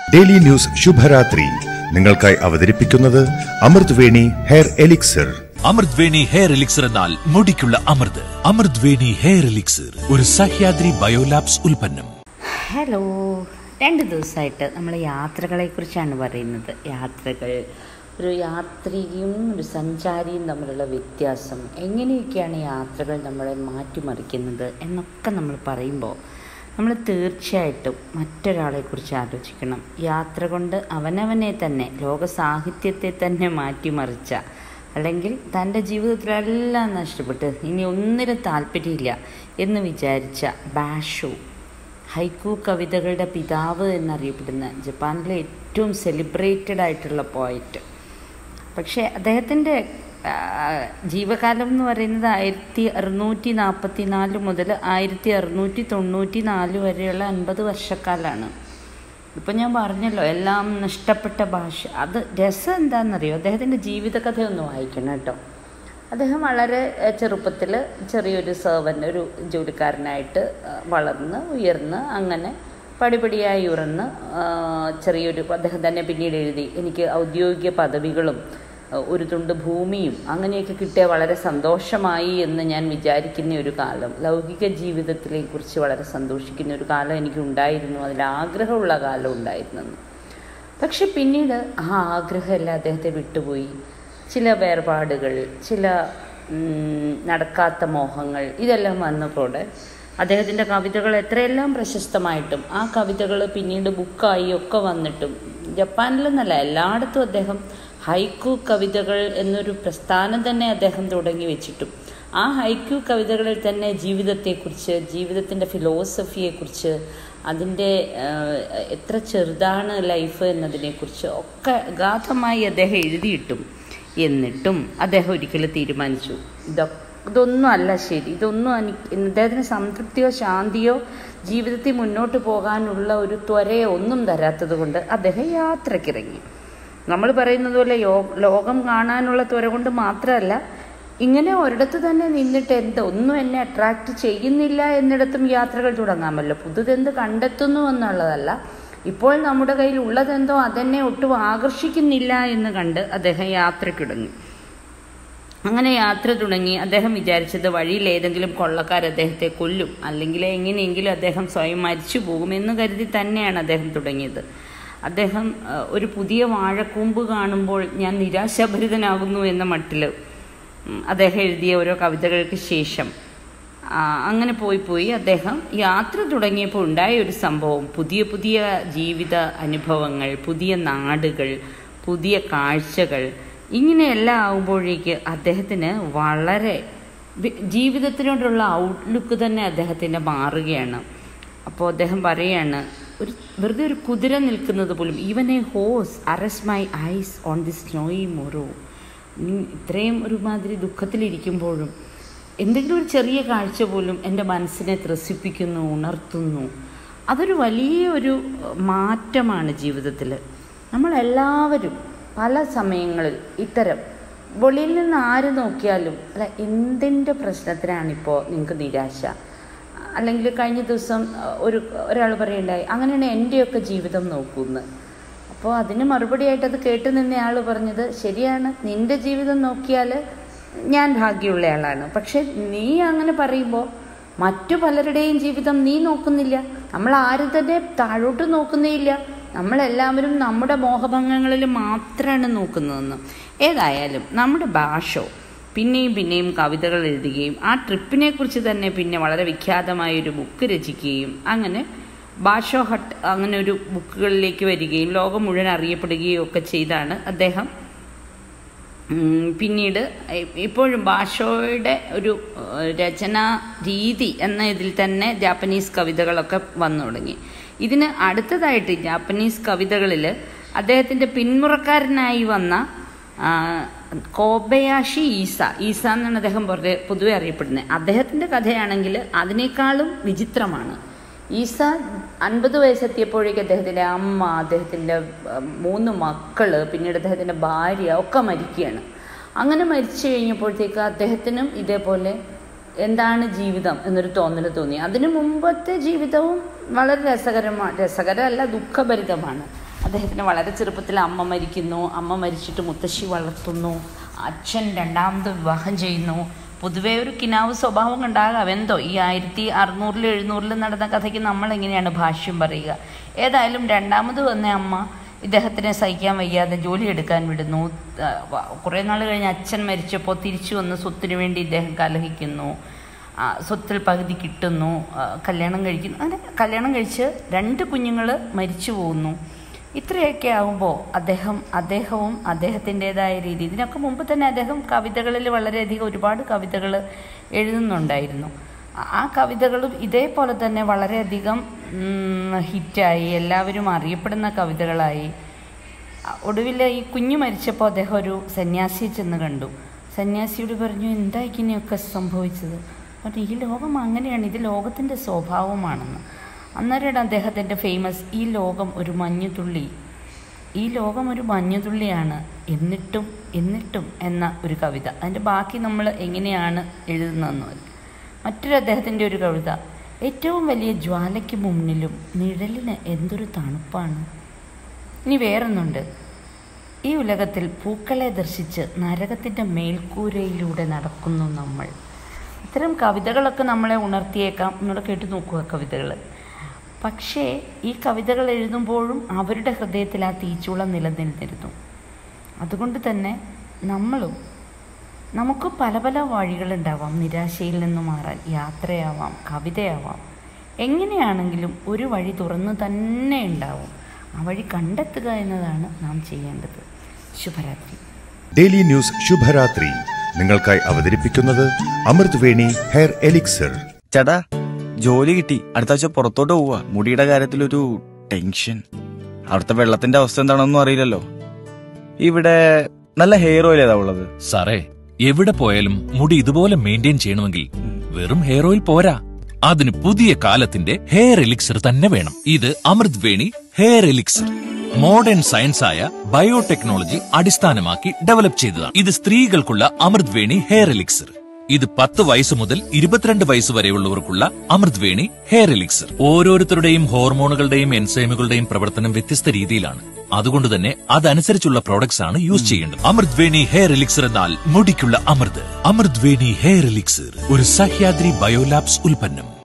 daily news ശുഭരാത്രി നിങ്ങൾക്കായി അവതരിപ്പിക്കുന്നത് അമൃത് വേണി ഹെയർ എലിക്സർ അമൃത് വേണി ഹെയർ എലിക്സർ എന്നാൽ മുടിക്കുള്ള അമൃത് അമൃത് വേണി ഹെയർ എലിക്സർ ഒരു സഹ്യാദ്രി ബയോലാബ്സ് ഉൽപ്പന്നം ഹലോ രണ്ട് ദിവസമായിട്ട് നമ്മൾ യാത്രകളെക്കുറിച്ചാണ് പറയുന്നത് യാത്രകൾ ഒരു യാത്രികയും ഒരു സഞ്ചാരിയും തമ്മിലുള്ള വ്യത്യാസം എങ്ങനെയൊക്കെയാണ് യാത്രകൾ നമ്മളെ മാറ്റിമറിക്കുന്നത് എന്നൊക്കെ നമ്മൾ പറയുമ്പോൾ നമ്മൾ തീർച്ചയായിട്ടും മറ്റൊരാളെക്കുറിച്ച് ആലോചിക്കണം യാത്ര കൊണ്ട് അവനവനെ തന്നെ ലോക സാഹിത്യത്തെ തന്നെ മാറ്റിമറിച്ച അല്ലെങ്കിൽ തൻ്റെ ജീവിതത്തിലെല്ലാം നഷ്ടപ്പെട്ട് ഇനി ഒന്നിനും താല്പര്യമില്ല എന്ന് വിചാരിച്ച ബാഷു ഹൈക്കു കവിതകളുടെ പിതാവ് എന്നറിയപ്പെടുന്ന ജപ്പാനിലെ ഏറ്റവും സെലിബ്രേറ്റഡ് ആയിട്ടുള്ള പോയറ്റ് പക്ഷേ അദ്ദേഹത്തിൻ്റെ ആ, ജീവകാലം എന്ന് പറയുന്നത് ആയിരത്തി അറുന്നൂറ്റി നാൽപ്പത്തി നാല് മുതൽ ആയിരത്തി അറുന്നൂറ്റി തൊണ്ണൂറ്റി നാല് വരെയുള്ള അൻപത് വർഷക്കാലാണ് ഇപ്പം ഞാൻ പറഞ്ഞല്ലോ എല്ലാം നഷ്ടപ്പെട്ട ഭാഷ അത് രസം എന്താണെന്നറിയോ അദ്ദേഹത്തിൻ്റെ ജീവിതകഥ ഒന്ന് വായിക്കണം കേട്ടോ അദ്ദേഹം വളരെ ചെറുപ്പത്തിൽ ചെറിയൊരു സെർവൻ്റ് ഒരു ജോലിക്കാരനായിട്ട് ആ, വളർന്ന് ഉയർന്ന് അങ്ങനെ പടിപടിയായി ഉയർന്ന് ആ, ചെറിയൊരു അദ്ദേഹം തന്നെ പിന്നീട് എഴുതി എനിക്ക് ഔദ്യോഗിക പദവികളും ആ, ഒരു തുണ്ട് ഭൂമിയും അങ്ങനെയൊക്കെ കിട്ടിയ വളരെ സന്തോഷമായി എന്ന് ഞാൻ വിചാരിക്കുന്ന ഒരു കാലം ലൗകിക ജീവിതത്തിലെ കുറിച്ച് വളരെ സന്തോഷിക്കുന്ന ഒരു കാലം എനിക്കുണ്ടായിരുന്നു അതിൽ ആഗ്രഹമുള്ള കാലം ഉണ്ടായിരുന്നെന്ന് പക്ഷെ പിന്നീട് ആ ആഗ്രഹമെല്ലാം അദ്ദേഹത്തെ വിട്ടുപോയി ചില വേർപാടുകൾ ചില ഉം, നടക്കാത്ത മോഹങ്ങൾ ഇതെല്ലാം വന്നപ്പോടെ അദ്ദേഹത്തിൻ്റെ കവിതകൾ എത്രയെല്ലാം പ്രശസ്തമായിട്ടും ആ കവിതകൾ പിന്നീട് ബുക്കായി ഒക്കെ വന്നിട്ടും ജപ്പാനിലെന്നല്ല എല്ലായിടത്തും അദ്ദേഹം ഹൈക്കു കവിതകൾ എന്നൊരു പ്രസ്ഥാനം തന്നെ അദ്ദേഹം തുടങ്ങി വെച്ചിട്ടും ആ ഹൈക്യു കവിതകളിൽ തന്നെ ജീവിതത്തെക്കുറിച്ച് ജീവിതത്തിൻ്റെ ഫിലോസഫിയെക്കുറിച്ച് അതിൻ്റെ ആഹ്, എത്ര ചെറുതാണ് ലൈഫ് എന്നതിനെക്കുറിച്ച് ഒക്കെ ഗാഠമായി അദ്ദേഹം എഴുതിയിട്ടും എന്നിട്ടും അദ്ദേഹം ഒരിക്കലും തീരുമാനിച്ചു ഇതൊക്കെ ഇതൊന്നും അല്ല ശരി ഇതൊന്നും എനിക്ക് അദ്ദേഹത്തിന് സംതൃപ്തിയോ ശാന്തിയോ ജീവിതത്തിൽ മുന്നോട്ട് പോകാനുള്ള ഒരു ത്വരയോ ഒന്നും തരാത്തത് കൊണ്ട് അദ്ദേഹം യാത്രക്കിറങ്ങി നമ്മൾ പറയുന്നത് പോലെ യോ ലോകം കാണാനുള്ള ത്വര കൊണ്ട് മാത്രമല്ല ഇങ്ങനെ ഒരിടത്ത് തന്നെ നിന്നിട്ട് എന്ത് ഒന്നും എന്നെ അട്രാക്റ്റ് ചെയ്യുന്നില്ല എന്നിടത്തും യാത്രകൾ തുടങ്ങാമല്ലോ പുതുതെന്ത് കണ്ടെത്തുന്നു എന്നുള്ളതല്ല ഇപ്പോൾ നമ്മുടെ കയ്യിൽ ഉള്ളതെന്തോ അതെന്നെ ഒട്ടും ആകർഷിക്കുന്നില്ല എന്ന് കണ്ട് അദ്ദേഹം യാത്രക്കിടങ്ങി അങ്ങനെ യാത്ര തുടങ്ങി അദ്ദേഹം വിചാരിച്ചത് വഴിയിൽ ഏതെങ്കിലും കൊള്ളക്കാർ അദ്ദേഹത്തെ കൊല്ലും അല്ലെങ്കിൽ എങ്ങനെയെങ്കിലും അദ്ദേഹം സ്വയം മരിച്ചു പോകുമെന്ന് കരുതി തന്നെയാണ് അദ്ദേഹം തുടങ്ങിയത് അദ്ദേഹം ആ, ഒരു പുതിയ വാഴക്കൂമ്പ് കാണുമ്പോൾ ഞാൻ നിരാശാഭരിതനാകുന്നു എന്ന മട്ടിൽ ഉം, അദ്ദേഹം എഴുതിയ ഓരോ കവിതകൾക്ക് ശേഷം ആ, അങ്ങനെ പോയി പോയി അദ്ദേഹം യാത്ര തുടങ്ങിയപ്പോൾ ഉണ്ടായ ഒരു സംഭവം പുതിയ പുതിയ ജീവിത അനുഭവങ്ങൾ പുതിയ നാടുകൾ പുതിയ കാഴ്ചകൾ ഇങ്ങനെയെല്ലാം ആകുമ്പോഴേക്ക് അദ്ദേഹത്തിന് വളരെ വി- ജീവിതത്തിനോടുള്ള ഔട്ട്ലുക്ക് തന്നെ അദ്ദേഹത്തിൻ്റെ മാറുകയാണ് അപ്പോൾ അദ്ദേഹം പറയാണ് ഒരു വെറുതെ ഒരു കുതിര നിൽക്കുന്നത് പോലും even a horse arrest my eyes on the snowy morrow ഇത്രയും ഒരുമാതിരി ദുഃഖത്തിലിരിക്കുമ്പോഴും എന്തെങ്കിലും ഒരു ചെറിയ കാഴ്ച പോലും എൻ്റെ മനസ്സിനെ ത്രസിപ്പിക്കുന്നു ഉണർത്തുന്നു അതൊരു വലിയ ഒരു മാറ്റമാണ് ജീവിതത്തിൽ നമ്മളെല്ലാവരും പല സമയങ്ങളിൽ ഇത്തരം വെളിയിൽ നിന്ന് ആര് നോക്കിയാലും അല്ല എന്തിൻ്റെ പ്രശ്നത്തിനാണിപ്പോൾ നിങ്ങൾക്ക് നിരാശ അല്ലെങ്കിൽ കഴിഞ്ഞ ദിവസം അഹ്, ഒരു ഒരാൾ പറയുണ്ടായി അങ്ങനെയാണ് എൻ്റെയൊക്കെ ജീവിതം നോക്കുന്നത് അപ്പോൾ അതിന് മറുപടിയായിട്ട് അത് കേട്ട് നിന്നയാൾ പറഞ്ഞത് ശരിയാണ് നിൻ്റെ ജീവിതം നോക്കിയാൽ ഞാൻ ഭാഗ്യമുള്ളയാളാണ് പക്ഷെ നീ അങ്ങനെ പറയുമ്പോൾ മറ്റു പലരുടെയും ജീവിതം നീ നോക്കുന്നില്ല നമ്മൾ ആരും തന്നെ താഴോട്ട് നോക്കുന്നേയില്ല നമ്മളെല്ലാവരും നമ്മുടെ മോഹഭംഗങ്ങളിൽ മാത്രമാണ് നോക്കുന്നതെന്ന് ഏതായാലും നമ്മുടെ ഭാഷ പിന്നെയും പിന്നെയും കവിതകൾ എഴുതുകയും ആ ട്രിപ്പിനെ കുറിച്ച് തന്നെ പിന്നെ വളരെ വിഖ്യാതമായ ഒരു ബുക്ക് രചിക്കുകയും അങ്ങനെ ഭാഷോ ഹട്ട് അങ്ങനെ ഒരു ബുക്കുകളിലേക്ക് വരികയും ലോകം മുഴുവൻ അറിയപ്പെടുകയും ഒക്കെ ചെയ്താണ് അദ്ദേഹം ഉം, പിന്നീട് ഇ- ഇപ്പോഴും ഭാഷയുടെ ഒരു ഏഹ്, രചനാ രീതി എന്ന ഇതിൽ തന്നെ ജാപ്പനീസ് കവിതകളൊക്കെ വന്നു തുടങ്ങി ഇതിന് അടുത്തതായിട്ട് ജാപ്പനീസ് കവിതകളിൽ അദ്ദേഹത്തിൻ്റെ പിന്മുറക്കാരനായി വന്ന ആ, കോബയാഷി ഈസ ഈസ എന്നാണ് അദ്ദേഹം പൊതുവെ പൊതുവെ അറിയപ്പെടുന്നത് അദ്ദേഹത്തിൻ്റെ കഥയാണെങ്കിൽ അതിനേക്കാളും വിചിത്രമാണ് ഈസ അൻപത് വയസ്സെത്തിയപ്പോഴേക്ക് അദ്ദേഹത്തിൻ്റെ അമ്മ അദ്ദേഹത്തിൻ്റെ ഉം, മൂന്ന് മക്കള് പിന്നീട് അദ്ദേഹത്തിൻ്റെ ഭാര്യ ഒക്കെ മരിക്കുകയാണ് അങ്ങനെ മരിച്ചു കഴിഞ്ഞപ്പോഴത്തേക്ക് അദ്ദേഹത്തിനും ഇതേപോലെ എന്താണ് ജീവിതം എന്നൊരു തോന്നൽ തോന്നി അതിനു മുമ്പത്തെ ജീവിതവും വളരെ രസകരമാണ് രസകരമല്ല ദുഃഖഭരിതമാണ് അദ്ദേഹത്തിന് വളരെ ചെറുപ്പത്തിൽ അമ്മ മരിക്കുന്നു അമ്മ മരിച്ചിട്ട് മുത്തശ്ശി വളർത്തുന്നു അച്ഛൻ രണ്ടാമത് വിവാഹം ചെയ്യുന്നു പൊതുവേ ഒരു കിനാവ് സ്വഭാവം ഉണ്ടാകാം എന്തോ ഈ ആയിരത്തി അറുന്നൂറിലും എഴുന്നൂറിലും നടന്ന കഥയ്ക്ക് നമ്മൾ എങ്ങനെയാണ് ഭാഷ്യം പറയുക ഏതായാലും രണ്ടാമത് വന്ന അമ്മ ഇദ്ദേഹത്തിനെ സഹിക്കാൻ വയ്യാതെ ജോലി എടുക്കാൻ വിടുന്നു ആ, വ- കുറേ നാൾ കഴിഞ്ഞ് അച്ഛൻ മരിച്ചപ്പോൾ തിരിച്ചു വന്ന് സ്വത്തിനു വേണ്ടി ഇദ്ദേഹം കലഹിക്കുന്നു ആ, സ്വത്തിൽ പകുതി കിട്ടുന്നു ആ, കല്യാണം കഴിക്കുന്നു അങ്ങനെ കല്യാണം കഴിച്ച് രണ്ട് കുഞ്ഞുങ്ങൾ മരിച്ചു പോകുന്നു ഇത്രയൊക്കെ ആകുമ്പോൾ അദ്ദേഹം അദ്ദേഹവും അദ്ദേഹത്തിൻ്റെതായ രീതി ഇതിനൊക്കെ മുമ്പ് തന്നെ അദ്ദേഹം കവിതകളിൽ വളരെയധികം ഒരുപാട് കവിതകൾ എഴുതുന്നുണ്ടായിരുന്നു ആ- ആ കവിതകളും ഇതേപോലെ തന്നെ വളരെയധികം ഉം, ഹിറ്റായി എല്ലാവരും അറിയപ്പെടുന്ന കവിതകളായി ഒടുവിൽ ഈ കുഞ്ഞു മരിച്ചപ്പോൾ അദ്ദേഹം ഒരു സന്യാസിയെ ചെന്ന് കണ്ടു സന്യാസിയോട് പറഞ്ഞു എന്താ ഇങ്ങനെയൊക്കെ സംഭവിച്ചത് പറഞ്ഞു ഈ ലോകം അങ്ങനെയാണ് ഇത് ലോകത്തിൻ്റെ സ്വഭാവമാണെന്ന് അന്നേരമാണ് അദ്ദേഹത്തിൻ്റെ ഫേമസ് ഈ ലോകം ഒരു മഞ്ഞുതുള്ളി ഈ ലോകം ഒരു മഞ്ഞുതുള്ളിയാണ് എന്നിട്ടും എന്നിട്ടും എന്ന ഒരു കവിത അതിൻ്റെ ബാക്കി നമ്മൾ എങ്ങനെയാണ് എഴുതുന്നതെന്ന് മറ്റൊരു അദ്ദേഹത്തിൻ്റെ ഒരു കവിത ഏറ്റവും വലിയ ജ്വാലയ്ക്ക് മുന്നിലും നിഴലിന് എന്തൊരു തണുപ്പാണ് ഇനി വേറൊന്നുണ്ട് ഈ ഉലകത്തിൽ പൂക്കളെ ദർശിച്ച് നരകത്തിൻ്റെ മേൽക്കൂരയിലൂടെ നടക്കുന്നു നമ്മൾ ഇത്തരം കവിതകളൊക്കെ നമ്മളെ ഉണർത്തിയേക്കാം നിങ്ങൾ കേട്ട് നോക്കുക കവിതകൾ പക്ഷേ ഈ കവിതകൾ എഴുതുമ്പോഴും അവരുടെ ഹൃദയത്തിൽ ആ തീച്ചൂളം നിലനിന്നിരുന്നു അതുകൊണ്ട് തന്നെ നമ്മളും നമുക്ക് പല പല വഴികളുണ്ടാവാം നിരാശയിൽ നിന്ന് മാറാൻ യാത്രയാവാം കവിതയാവാം എങ്ങനെയാണെങ്കിലും ഒരു വഴി തുറന്നു തന്നെ ഉണ്ടാവും ആ വഴി കണ്ടെത്തുക എന്നതാണ് നാം ചെയ്യേണ്ടത് ശുഭരാത്രി ഡെയിലി ന്യൂസ് ശുഭരാത്രി നിങ്ങൾക്കായി അവതരിപ്പിക്കുന്നത് അമൃത് വേണി ഹെയർ എലിക്സർ ചേട്ടാ ജോലി കിട്ടി അടുത്ത ആഴ്ച പുറത്തോട്ട് പോവാ മുടിയുടെ കാര്യത്തിലൊരു ടെൻഷൻ അവിടുത്തെ വെള്ളത്തിന്റെ അവസ്ഥ എന്താണെന്നും അറിയില്ലല്ലോ ഇവിടെ നല്ല ഹെയർ ഓയിൽ ഏതാ ഉള്ളത് സാറേ എവിടെ പോയാലും മുടി ഇതുപോലെ മെയിൻറ്റെയിൻ ചെയ്യണമെങ്കിൽ വെറും ഹെയർ ഓയിൽ പോരാ അതിന് പുതിയ കാലത്തിന്റെ ഹെയർ എലിക്സർ തന്നെ വേണം ഇത് Amrut Veni hair elixir modern science ആയ ബയോടെക്നോളജി അടിസ്ഥാനമാക്കി ഡെവലപ്പ് ചെയ്തതാണ് ഇത് സ്ത്രീകൾക്കുള്ള അമൃത് വേണി ഹെയർ എലിക്സർ ഇത് പത്ത് വയസ്സ് മുതൽ ഇരുപത്തിരണ്ട് വയസ്സ് വരെയുള്ളവർക്കുള്ള അമൃത് വേണി ഹെയർ എലിക്സർ ഓരോരുത്തരുടെയും ഹോർമോണുകളുടെയും എൻസൈമുകളുടെയും പ്രവർത്തനം വ്യത്യസ്ത രീതിയിലാണ് അതുകൊണ്ട് തന്നെ അതനുസരിച്ചുള്ള പ്രോഡക്ട്സ് ആണ് യൂസ് ചെയ്യേണ്ടത് അമൃത് വേണി ഹെയർ എലിക്സർ എന്നാൽ മുടിക്കുള്ള അമൃത് അമൃത് വേണി ഹെയർ എലിക്സർ ഒരു സഹ്യാദ്രി ബയോലാബ്സ് ഉൽപ്പന്നം